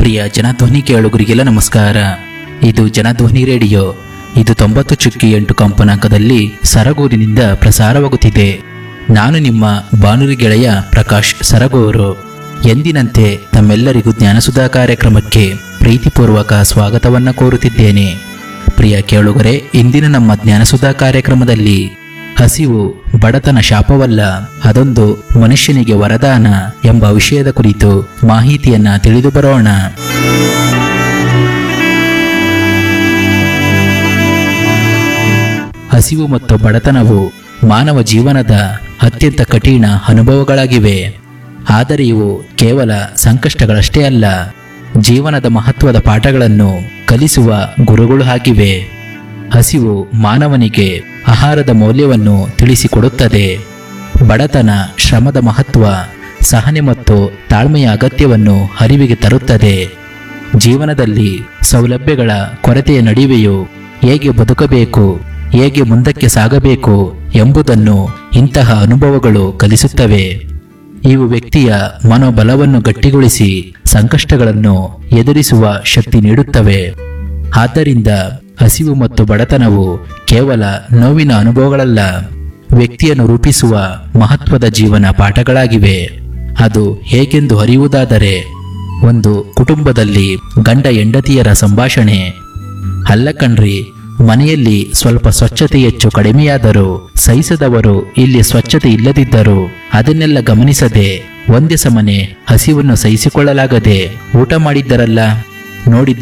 ಪ್ರಿಯ ಜನಧ್ವನಿ ಕೇಳುಗರಿಗೆಲ್ಲ ನಮಸ್ಕಾರ ಇದು ಜನಧ್ವನಿ ರೇಡಿಯೋ ಇದು ತೊಂಬತ್ತು ಚುಕ್ಕಿ ಎಂಟು ಕಂಪನಾಂಕದಲ್ಲಿ ಸರಗೂರಿನಿಂದ ಪ್ರಸಾರವಾಗುತ್ತಿದೆ ನಾನು ನಿಮ್ಮ ಬಾನುಲಿ ಗೆಳೆಯ ಪ್ರಕಾಶ್ ಸರಗೂರು ಎಂದಿನಂತೆ ತಮ್ಮೆಲ್ಲರಿಗೂ ಜ್ಞಾನಸುಧಾ ಕಾರ್ಯಕ್ರಮಕ್ಕೆ ಪ್ರೀತಿಪೂರ್ವಕ ಸ್ವಾಗತವನ್ನು ಕೋರುತ್ತಿದ್ದೇನೆ ಪ್ರಿಯ ಕೇಳುಗರೆ ಇಂದಿನ ನಮ್ಮ ಜ್ಞಾನಸುಧಾ ಕಾರ್ಯಕ್ರಮದಲ್ಲಿ ಹಸಿವು ಬಡತನ ಶಾಪವಲ್ಲ ಅದೊಂದು ಮನುಷ್ಯನಿಗೆ ವರದಾನ ಎಂಬ ವಿಷಯದ ಕುರಿತು ಮಾಹಿತಿಯನ್ನ ತಿಳಿದು ಬರೋಣ ಹಸಿವು ಮತ್ತು ಬಡತನವು ಮಾನವ ಜೀವನದ ಅತ್ಯಂತ ಕಠಿಣ ಅನುಭವಗಳಾಗಿವೆ ಆದರೆ ಇವು ಕೇವಲ ಸಂಕಷ್ಟಗಳಷ್ಟೇ ಅಲ್ಲ ಜೀವನದ ಮಹತ್ವದ ಪಾಠಗಳನ್ನು ಕಲಿಸುವ ಗುರುಗಳು ಆಗಿವೆ ಹಸಿವು ಮಾನವನಿಗೆ ಆಹಾರದ ಮೌಲ್ಯವನ್ನು ತಿಳಿಸಿಕೊಡುತ್ತದೆ ಬಡತನ ಶ್ರಮದ ಮಹತ್ವ ಸಹನೆ ಮತ್ತು ತಾಳ್ಮೆಯ ಅಗತ್ಯವನ್ನು ಅರಿವಿಗೆ ತರುತ್ತದೆ ಜೀವನದಲ್ಲಿ ಸೌಲಭ್ಯಗಳ ಕೊರತೆಯ ನಡುವೆಯೂ ಹೇಗೆ ಬದುಕಬೇಕು ಹೇಗೆ ಮುಂದಕ್ಕೆ ಸಾಗಬೇಕು ಎಂಬುದನ್ನು ಇಂತಹ ಅನುಭವಗಳು ಕಲಿಸುತ್ತವೆ ಇವು ವ್ಯಕ್ತಿಯ ಮನೋಬಲವನ್ನು ಗಟ್ಟಿಗೊಳಿಸಿ ಸಂಕಷ್ಟಗಳನ್ನು ಎದುರಿಸುವ ಶಕ್ತಿ ನೀಡುತ್ತವೆ ಆದ್ದರಿಂದ ಹಸಿವು ಮತ್ತು ಬಡತನವು ಕೇವಲ ನೋವಿನ ಅನುಭವಗಳಲ್ಲ ವ್ಯಕ್ತಿಯನ್ನು ರೂಪಿಸುವ ಮಹತ್ವದ ಜೀವನ ಪಾಠಗಳಾಗಿವೆ ಅದು ಹೇಗೆಂದು ಅರಿಯುವುದಾದರೆ ಒಂದು ಕುಟುಂಬದಲ್ಲಿ ಗಂಡ ಹೆಂಡತಿಯರ ಸಂಭಾಷಣೆ ಅಲ್ಲ ಕಣ್ರಿ ಮನೆಯಲ್ಲಿ ಸ್ವಲ್ಪ ಸ್ವಚ್ಛತೆ ಹೆಚ್ಚು ಕಡಿಮೆಯಾದರೂ ಸಹಿಸದವರು ಇಲ್ಲಿ ಸ್ವಚ್ಛತೆ ಇಲ್ಲದಿದ್ದರು ಅದನ್ನೆಲ್ಲ ಗಮನಿಸದೆ ಒಂದೇ ಸಮನೆ ಹಸಿವನ್ನು ಸಹಿಸಿಕೊಳ್ಳಲಾಗದೆ ಊಟ ಮಾಡಿದ್ದರಲ್ಲ ನೋಡಿದ್ದ